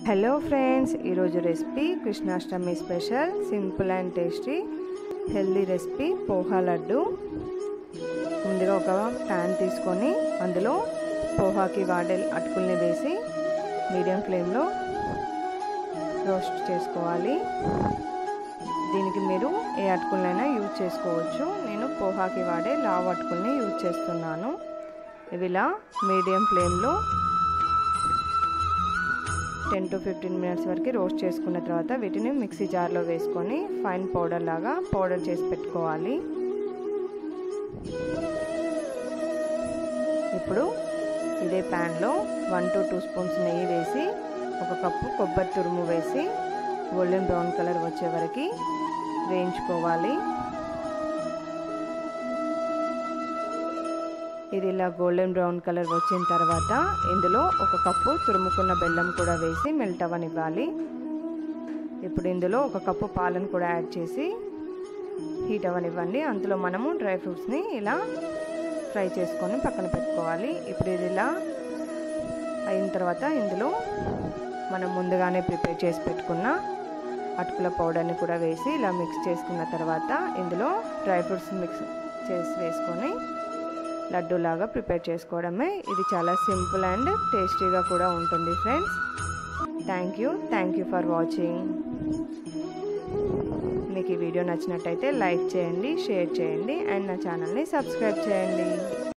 hello friends ఈరోజు recipe Krishnashtami special simple and tasty healthy recipe poha laddu ముందుగా ఒక ప్యాన్ తీసుకొని అందులో పోహాకి వాడే అటుకుల్ని వేసి మీడియం ఫ్లేమ్లో రోస్ట్ చేసుకోవాలి దీనికి మీరు ఏ అటుకులైనా యూజ్ చేసుకోవచ్చు నేను పోహాకి వాడే లావ్ అటుకుల్ని యూజ్ చేస్తున్నాను ఇవి ఇలా మీడియం ఫ్లేమ్లో టెన్ టు ఫిఫ్టీన్ మినిట్స్ వరకు రోస్ట్ చేసుకున్న తర్వాత వీటిని మిక్సీ జార్లో వేసుకొని ఫైన్ పౌడర్ లాగా పౌడర్ చేసి పెట్టుకోవాలి ఇప్పుడు ఇదే ప్యాన్లో వన్ టు టూ స్పూన్స్ నెయ్యి వేసి ఒక కప్పు కొబ్బరి తురుము వేసి గోల్డెన్ బ్రౌన్ కలర్ వచ్చే వరకు వేయించుకోవాలి ఇది ఇలా గోల్డెన్ బ్రౌన్ కలర్ వచ్చిన తర్వాత ఇందులో ఒక కప్పు తురుముకున్న బెల్లం కూడా వేసి మెల్ట్ అవ్వనివ్వాలి ఇప్పుడు ఇందులో ఒక కప్పు పాలను కూడా యాడ్ చేసి హీట్ అవ్వనివ్వండి అందులో మనము డ్రై ఫ్రూట్స్ని ఇలా ఫ్రై చేసుకొని పక్కన పెట్టుకోవాలి ఇప్పుడు ఇది ఇలా అయిన తర్వాత ఇందులో మనం ముందుగానే ప్రిపేర్ చేసి పెట్టుకున్న అటుకుల పౌడర్ని కూడా వేసి ఇలా మిక్స్ చేసుకున్న తర్వాత ఇందులో డ్రై ఫ్రూట్స్ మిక్స్ చేసి వేసుకొని లడ్డూలాగా ప్రిపేర్ చేసుకోవడమే ఇది చాలా సింపుల్ అండ్ టేస్టీగా కూడా ఉంటుంది friends thank you thank you for watching మీకు ఈ వీడియో నచ్చినట్టయితే లైక్ చేయండి షేర్ చేయండి అండ్ నా ఛానల్ని సబ్స్క్రైబ్ చేయండి